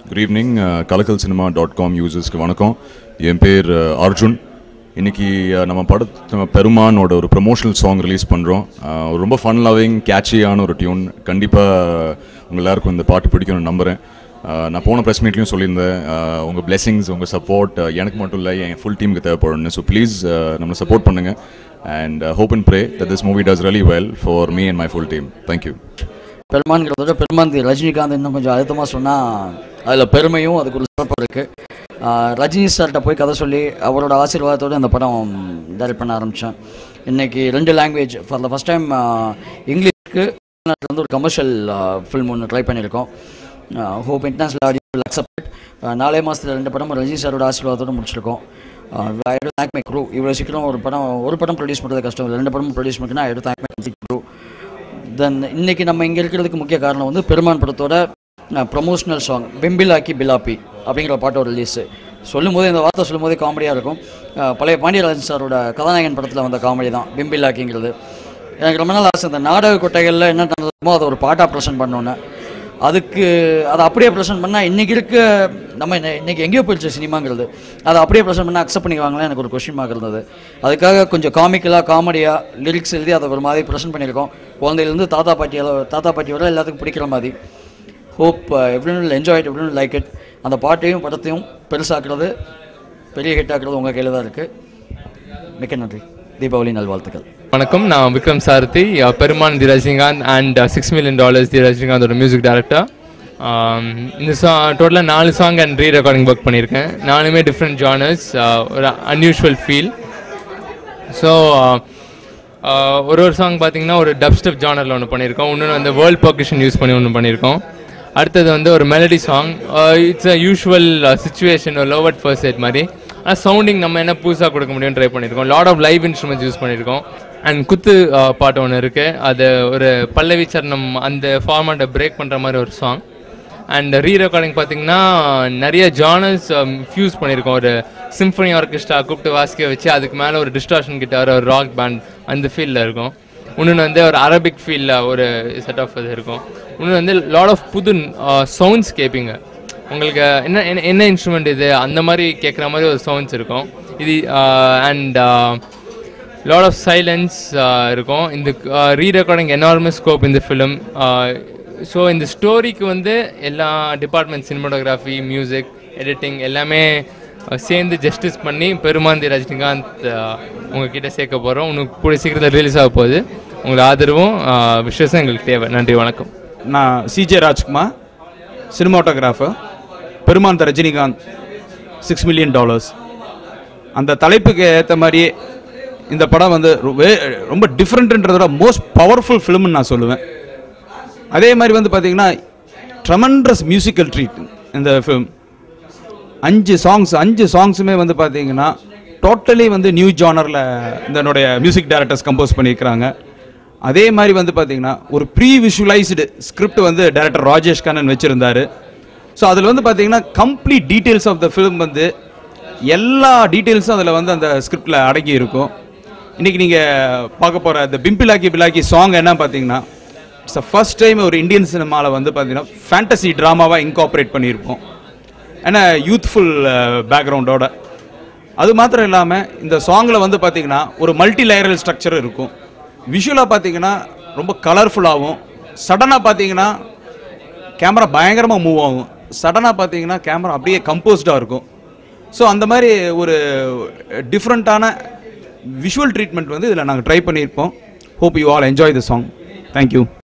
good evening Kalakkal cinema dot com யூசர்ஸ்க்கு வணக்கம் என் பேர் uh, அர்ஜுன் இன்னைக்கு uh, நம்ம படத்து நம்ம பெருமானோட ஒரு ப்ரமோஷனல் சாங் ரிலீஸ் பண்ணுறோம் ரொம்ப ஃபன் லவ்விங் கேட்சியான ஒரு டியூன் கண்டிப்பாக உங்கள் எல்லாருக்கும் இந்த பாட்டு பிடிக்கும்னு நம்புகிறேன் Uh, நான் போன ப்ரெஸ் மீட்லையும் சொல்லியிருந்தேன் uh, உங்கள் blessings உங்கள் சப்போர்ட் எனக்கு மட்டும் இல்லை என் ஃபுல் டீமுக்கு தேவைப்படும்னு ஸோ ப்ளீஸ் நம்மளை சப்போர்ட் பண்ணுங்கள் and hope and pray that this movie does really well for me and my full team thank you பெருமான்கிறத விட பெருமான் தி- ரஜினிகாந்த் இன்னும் கொஞ்சம் அழுத்தமாக சொன்னால் அதில் பெருமையும் அதுக்கு ஒரு சிறப்பு இருக்குது ரஜினி சார்கிட்ட போய் கதை சொல்லி அவரோட ஆசீர்வாதத்தோடு அந்த படம் டைரக்ட் பண்ண ஆரம்பித்தேன் இன்னைக்கு ரெண்டு language for the first time இங்கிலீஷ்க்கு வந்து ஒரு கமர்ஷியல் ஃபில்ம் ஒன்று ட்ரை பண்ணியிருக்கோம் hope international audio will accept நாலே மாதத்தில் ரெண்டு படம் ரஜினி சாரோட ஆசீர்வாதத்தோடு முடிச்சிருக்கோம் I do thank my crew இவ்வளோ சீக்கிரம் ஒரு படம் ஒரு படம் ப்ரொடியூஸ் பண்ணுறது கஷ்டம் இல்லை ரெண்டு படம் ப்ரொடியூஸ் பண்ணினா I do thank my crew then இன்னைக்கு நம்ம இங்கே இருக்கிறதுக்கு முக்கிய காரணம் வந்து பெருமான் படத்தோட ப்ரொமோஷனல் சாங் பிம்பிலாக்கி பிலாப்பி அப்படிங்கிற பாட்டோட ரிலீஸு சொல்லும்போது இந்த வார்த்தை சொல்லும்போதே காமெடியாக இருக்கும் அஹ் பழைய பாண்டியராஜன் சாரோட கதாநாயகன் படத்தில் வந்த காமெடி தான் பிம்பிலாக்கிங்கிறது எனக்கு ரொம்ப நாள் ஆசை இந்த நாடக கொட்டைகளில் என்ன நடந்ததுமோ அதை ஒரு பாட்டாக ப்ரெசென்ட் பண்ணோன்னு அதுக்கு அதை அப்படியே ப்ரெசென்ட் பண்ணால் இன்றைக்கி இருக்க நம்ம இன்ன- இன்னைக்கு எங்கேயோ போயிடுச்சு சினிமாங்கிறது அதை அப்படியே ப்ரெசென்ட் பண்ணால் அக்செப்ட் பண்ணிக்குவாங்களே எனக்கு ஒரு கொஷின் மார்க் இருந்தது அதுக்காக கொஞ்சம் காமிக்கலாக காமெடியாக லிரிக்ஸ் எழுதி அதை ஒரு மாதிரி ப்ரெசென்ட் பண்ணியிருக்கோம் குழந்தையிலேருந்து தாத்தா பாட்டி அளவு தாத்தா பாட்டி வரை எல்லாத்துக்கும் பிடிக்கிற மாதிரி hope everyone enjoy it everyone like it அந்த பாட்டையும் படத்தையும் பெருசாக்குறது பெரிய ஹிட் ஆக்குறது உங்கள் கையில் தான் இருக்குது மிக்க நன்றி தீபாவளி நல்வாழ்த்துக்கள் வணக்கம் நான் Vikram Sarathi ah, Perumaan the Rajinikanth and six million dollars the ரஜினிகாந்தோட மியூசிக் டைரக்டர் இந்த சா டோட்டலாக நாலு song and rerecording work பண்ணியிருக்கேன் நாலுமே டிஃப்ரெண்ட் ஜானர்ஸ் ஒரு அன்யூஷுவல் ஃபீல் ஸோ ஒரு ஒரு சாங் பார்த்தீங்கன்னா ஒரு டப் ஸ்டெப் ஜானரில் ஒன்று பண்ணியிருக்கோம் இன்னொன்று வந்து வேர்ல்ட் பர்கஷன் யூஸ் பண்ணி ஒன்று பண்ணியிருக்கோம் அடுத்தது வந்து ஒரு melody song it's a usual situation ஒரு லோவட் ஃபர்ஸ்ட் செட் மாதிரி ஆனால் சவுண்டிங் நம்ம என்ன புதுசாக கொடுக்க முடியும்னு ட்ரை பண்ணியிருக்கோம் lot of live instruments use பண்ணியிருக்கோம் அண்ட் குத்து uh, பாட்டு ஒன்று இருக்குது அது ஒரு பல்லவி சரணம் அந்த ஃபார்மேட்டை பிரேக் பண்ணுற மாதிரி ஒரு சாங் அண்ட் ரீ ரெக்கார்டிங் பார்த்தீங்கன்னா நிறைய ஜானர்ஸ் ஃபியூஸ் பண்ணியிருக்கோம் ஒரு சிம்ஃபனி ஆர்கெஸ்ட்ரா கூப்பிட்டு வாசிக்க வச்சு அதுக்கு மேலே ஒரு டிஸ்டார்ஷன் கிட்டார் ஒரு ராக் பேண்ட் அந்த ஃபீல்டில் இருக்கும் இன்னொன்று வந்து ஒரு அரபிக் ஃபீல்டில் ஒரு செட் ஆஃப் இது இருக்கும் இன்னொன்று வந்து லாட் ஆஃப் புது சவுண்ட்ஸ் கேட்பீங்க உங்களுக்கு என்ன என்ன- என்ன இன்ஸ்ட்ருமெண்ட் இது அந்த மாதிரி கேட்குற மாதிரி ஒரு சவுண்ட்ஸ் இருக்கும் இது அண்ட் லாட் ஆஃப் சைலன்ஸ் இருக்கும் இந்த ரீ ரெக்கார்டிங் எனார்மஸ் ஸ்கோப் இந்த ஃபிலிம் ஸோ இந்த ஸ்டோரிக்கு வந்து எல்லா டிபார்ட்மெண்ட் சினிமாட்டோகிராஃபி மியூசிக் எடிட்டிங் எல்லாமே அஹ், சேர்ந்து ஜஸ்டிஸ் பண்ணி பெருமாந்தி ரஜினிகாந்த் அஹ், உங்ககிட்ட சேர்க்க போகிறோம் உங்களுக்கு கூட சீக்கிரத்தில் ரிலீஸ் ஆக போகுது உங்களோட ஆதரவும் விஷயம் எங்களுக்கு தேவை நன்றி வணக்கம் நான் C J Rajkumar cinematographer Perumaan the Rajinikanth six million dollars அந்த தலைப்புக்கு ஏற்ற மாதிரியே இந்த படம் வந்து ரொ- வே- ரொம்ப டிஃப்ரெண்ட்ன்றதோட மோஸ்ட் பவர்ஃபுல் ஃபிலிம்னு நான் சொல்லுவேன் அதே மாதிரி வந்து பார்த்தீங்கன்னா ட்ரமண்ட்ரஸ் மியூசிக்கல் ட்ரீட் இந்த ஃபிலிம் அஞ்சு சாங்ஸ் அஞ்சு சாங்ஸுமே வந்து பார்த்தீங்கன்னா டோட்டலி வந்து நியூ ஜானரில் இதனுடைய மியூசிக் டைரக்டர்ஸ் கம்போஸ் பண்ணியிருக்கிறாங்க அதே மாதிரி வந்து பார்த்தீங்கன்னா ஒரு ப்ரீ விஷுவலைஸ்டு ஸ்கிரிப்ட் வந்து டைரக்டர் ராஜேஷ் கண்ணன் வச்சுருந்தாரு ஸோ அதில் வந்து பார்த்தீங்கன்னா complete details of the film வந்து எல்லா டீட்டெயில்ஸும் அதில் வந்து அந்த ஸ்கிரிப்டில் அடங்கி இருக்கும் இன்றைக்கி நீங்கள் பார்க்க போகிற இந்த பிம்பிலாக்கி பிலாக்கி சாங் என்ன பார்த்தீங்கன்னா இட்ஸ் ஃபர்ஸ்ட் டைம் ஒரு இந்தியன் சினிமாவில் வந்து பார்த்தீங்கன்னா ஃபேண்டசி ட்ராமாவாக இன்கார்பரேட் பண்ணியிருக்கோம் ஏன்னா யூத்ஃபுல் பேக்ரவுண்டோட அது மாத்திரம் இல்லாமல் இந்த சாங்கில் வந்து பார்த்தீங்கன்னா ஒரு மல்டி லேயரல் ஸ்ட்ரக்சர் இருக்கும் விஷுவலாக பார்த்தீங்கன்னா ரொம்ப கலர்ஃபுல்லாகவும் சடனாக பார்த்தீங்கன்னா கேமரா பயங்கரமாக மூவ் ஆகும் சடனாக பார்த்தீங்கன்னா கேமரா அப்படியே கம்போஸ்டாக இருக்கும் ஸோ அந்த மாதிரி ஒரு டிஃப்ரெண்ட்டான விஷுவல் ட்ரீட்மெண்ட் வந்து இதில் நாங்கள் ட்ரை பண்ணியிருப்போம் hope you all enjoy the song thank you